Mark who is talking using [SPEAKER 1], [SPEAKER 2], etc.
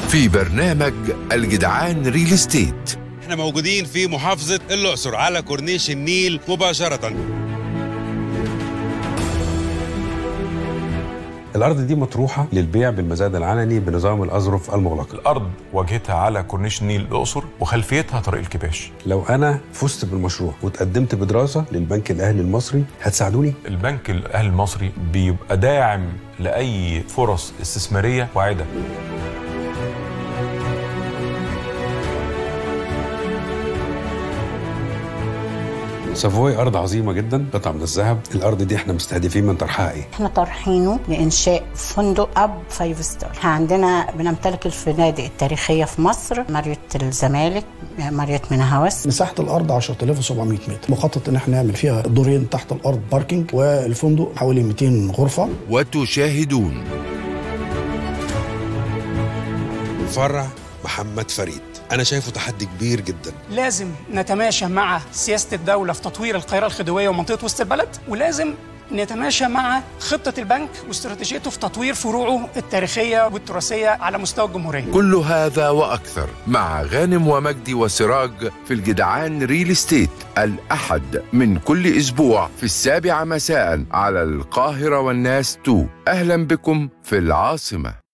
[SPEAKER 1] في برنامج الجدعان ريل استيت
[SPEAKER 2] احنا موجودين في محافظة الأقصر على كورنيش النيل مباشرة
[SPEAKER 3] الأرض دي مطروحة للبيع بالمزاد العلني بنظام الأظرف المغلقة
[SPEAKER 4] الارض واجهتها على كورنيش النيل الاقصر وخلفيتها طريق الكباش
[SPEAKER 3] لو أنا فزت بالمشروع وتقدمت بدراسة للبنك الأهلي المصري هتساعدوني؟
[SPEAKER 4] البنك الاهلي المصري بيبقى داعم لاي فرص استثماريه واعده
[SPEAKER 3] سافوي أرض عظيمة جدا قطعة من الذهب الأرض دي احنا مستهدفين من طرحها إيه؟
[SPEAKER 5] احنا طرحينه لانشاء فندق اب فايف ستار احنا عندنا بنمتلك الفنادق التاريخيه في مصر ماريوت الزمالك ماريوت من هوس
[SPEAKER 6] مساحة الأرض 10700 متر مخطط إن احنا نعمل فيها دورين تحت الأرض باركينج والفندق حوالي 200 غرفة
[SPEAKER 1] وتشاهدون
[SPEAKER 2] فرع محمد فريد أنا شايفه تحدي كبير جدا
[SPEAKER 7] لازم نتماشى مع سياسة الدولة في تطوير القاهرة الخديوية ومنطقة وسط البلد ولازم نتماشى مع خطة البنك واستراتيجيته في تطوير فروعه التاريخية والتراثية على مستوى الجمهورية
[SPEAKER 1] كل هذا وأكثر مع غانم ومجدي وسراج في الجدعان ريل استيت الأحد من كل أسبوع في السابعة مساء على القاهرة والناس 2 أهلا بكم في العاصمة